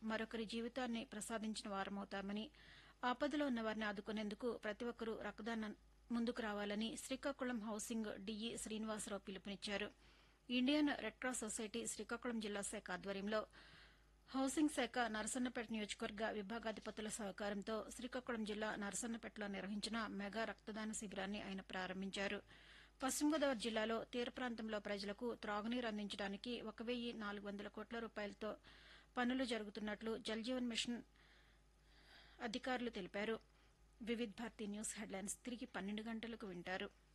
మరొకరి జీవితాన్ని ప్రసాదించిన వారమవుతామని ఆపదలో ఉన్న వారిని ఆదుకునేందుకు ప్రతి ఒక్కరూ రక్తదానం ముందుకు రావాలని శ్రీకాకుళం హౌసింగ్ డీఈ శ్రీనివాసరావు పిలుపునిచ్చారు Indian Red Cross Society Srikakulam జిల్లా శాఖ ఆధ్వర్యంలో హౌసింగ్ శాఖ నరసన్నపేట నియోజకవర్గ విభాగాధిపతుల సహకారంతో శ్రీకాకుళం జిల్లా నరసన్నపేటలో నిర్వహించిన మెగా రక్తదాన శిబిరాన్ని ఆయన ప్రారంభించారు పశ్చిమ గోదావరి జిల్లాలో తీర ప్రాంతంలో ప్రజలకు త్రాగునీరు అందించడానికి ఒక వెయ్యి నాలుగు వందల కోట్ల రూపాయలతో పనులు జరుగుతున్నట్లు జల్జీవన్ మిషన్ అధికారులు తెలిపారు వివిధ్ భారతి న్యూస్ హెడ్లైన్స్ తిరిగి పన్నెండు గంటలకు వింటారు